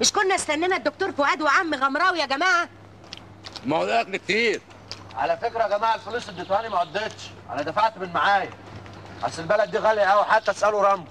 مش كنا استنينا الدكتور فؤاد وعم غمراوي يا جماعه ما هو ده اكل كتير على فكره يا جماعه الفلوس اللي اديتوها لي ما عدتش انا دفعت من معايا اصل البلد دي غاليه قوي حتى اسالوا رامبو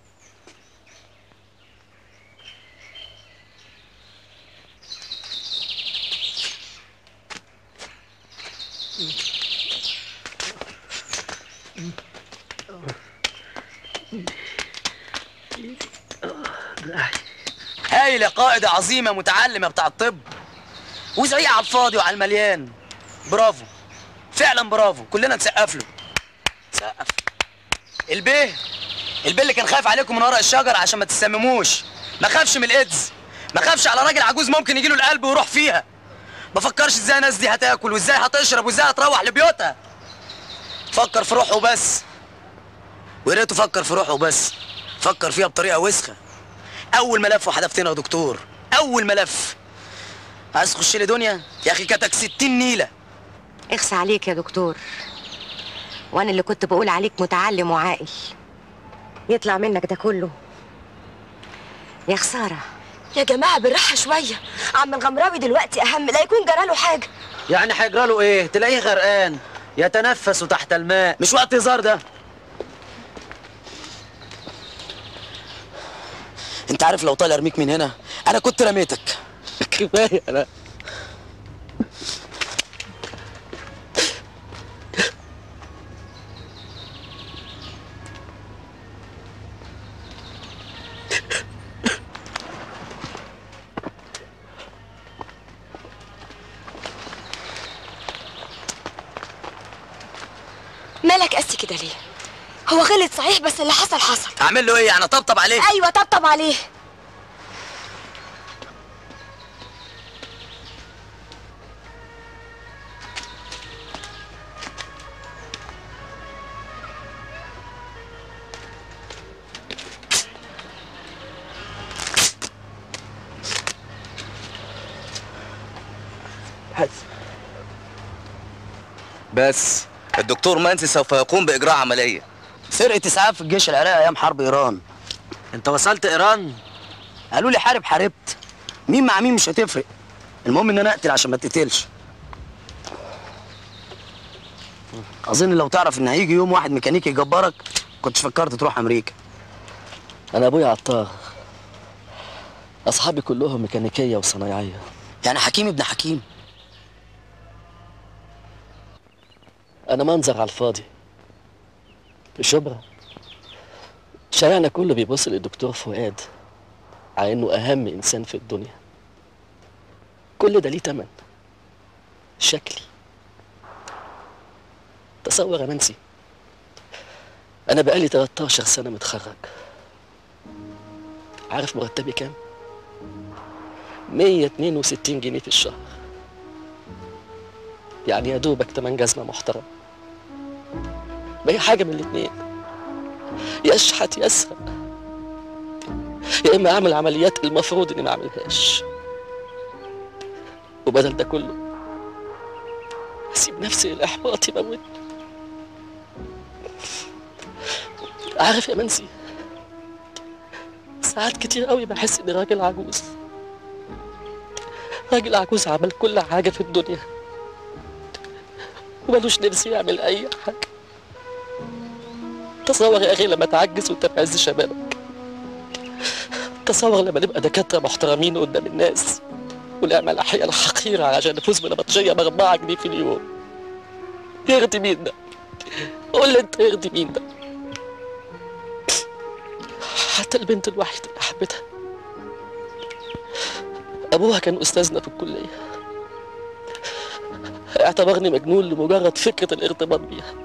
هايل يا قائد عظيم يا متعلم يا بتاع الطب وزعيق على الفاضي وعلى المليان برافو فعلا برافو كلنا نسقف له سقف البيه البيه اللي كان خايف عليكم من ورق الشجر عشان ما تسمموش ما خافش من الايدز ما خافش على راجل عجوز ممكن يجيله القلب ويروح فيها ما فكرش ازاي الناس دي هتاكل وازاي هتشرب وازاي هتروح لبيوتها فكر في روحه بس ويا ريته فكر في روحه بس فكر فيها بطريقه وسخه اول ملف وحدفتنا يا دكتور اول ملف عايز تخش لي دنيا يا اخي كتك 60 نيله اخسى عليك يا دكتور وانا اللي كنت بقول عليك متعلم وعاقل يطلع منك ده كله يا خساره يا جماعه بالراحه شويه عم الغمراوي دلوقتي اهم لا يكون جراله حاجه يعني هيجرى له ايه تلاقيه غرقان يتنفس تحت الماء مش وقت هزار ده انت عارف لو طالع ارميك من هنا انا كنت رميتك كفايه انا مالك قاسي كده ليه هو غلط صحيح بس اللي حصل حصل اعمل له ايه يعني طبطب عليه ايوه طبطب عليه بس الدكتور منسي سوف يقوم باجراء عمليه سرقه اسعاف في الجيش العراقي ايام حرب ايران انت وصلت ايران قالوا لي حارب حاربت مين مع مين مش هتفرق المهم ان انا اقتل عشان ما تقتلش اظن لو تعرف ان هيجي يوم واحد ميكانيكي يجبرك كنتش فكرت تروح امريكا انا ابويا عطار اصحابي كلهم ميكانيكيه وصنايعيه يعني حكيم ابن حكيم انا منظر على الفاضي في شبرا شارعنا كله بيبص للدكتور فؤاد على انه اهم انسان في الدنيا كل ده ليه تمن شكلي تصور يا منسي انا بقالي 13 سنه متخرج عارف مرتبي كام 162 جنيه في الشهر يعني يا دوبك تمن جزمه محترم ما هي حاجه من الاتنين يا اشحت يا اسرق يا اما اعمل عمليات المفروض اني ما اعملهاش وبدل ده كله اسيب نفسي للاحباط يموتني عارف يا منسي ساعات كتير قوي بحس اني راجل عجوز راجل عجوز عمل كل حاجه في الدنيا ومالوش نفسي يعمل اي حاجه تصور يا اخي لما تعجز وانت في عز شبابك تصور لما نبقى دكاتره محترمين قدام الناس ونعمل احياء حقيره عشان نفوز بنبطشيه باربعة جنيه في اليوم يرضي مين ده؟ قول لي انت يرضي مين ده؟ حتى البنت الوحيده اللي حبيتها ابوها كان استاذنا في الكليه اعتبرني مجنون لمجرد فكره الارتباط بيها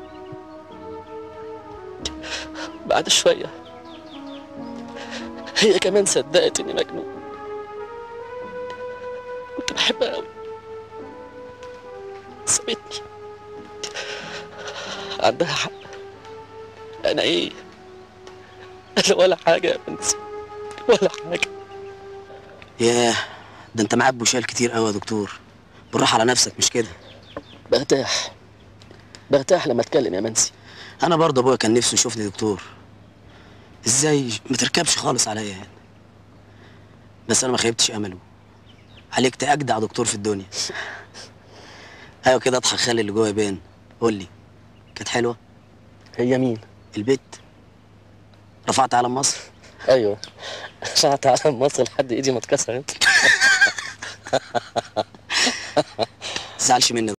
بعد شويه هي كمان صدقت اني مجنون كنت بحبها قوي سابتني عندها حق انا ايه انا ولا حاجه يا بنتي ولا حاجه ياه ده انت معاك بوشال كتير قوي يا دكتور بالراحه على نفسك مش كده برتاح برتاح لما اتكلم يا منسي انا برضه ابويا كان نفسه يشوفني دكتور ازاي ما تركبش خالص عليا يعني بس انا ما خيبتش امله عليك تأجدع دكتور في الدنيا ايوه كده اضحك خلي اللي جوه يبان قول لي كانت حلوه هي مين؟ البيت رفعت علم مصر ايوه رفعت علم مصر لحد ايدي ما اتكسرت تزعلش مني